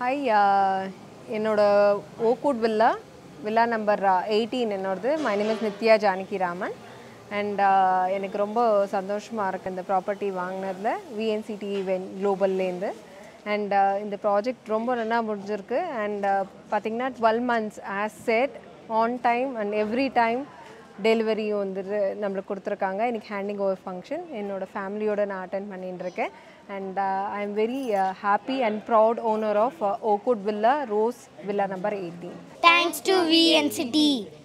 Hi என்னோட Oakwood villa villa number eighteen என்னோடது my name is Nithya Janaki Raman and எனக்கு ரொம்ப சந்தோஷமாக இருக்குது இந்த ப்ராப்பர்ட்டி வாங்கினதில் விஎன்சிடி வென் குளோபல்லேருந்து அண்ட் இந்த ப்ராஜெக்ட் ரொம்ப நல்லா முடிஞ்சிருக்கு அண்ட் பார்த்திங்கன்னா twelve months as said on time and every time டெலிவரியும் வந்துட்டு நம்மளுக்கு கொடுத்துருக்காங்க இன்னைக்கு ஹேண்டிங் ஓவர் ஃபங்க்ஷன் என்னோட ஃபேமிலியோட நான் அட்டன் பண்ணிட்டு இருக்கேன் and I am very happy and proud owner of Oakwood villa rose villa number eighteen Thanks to VNCT.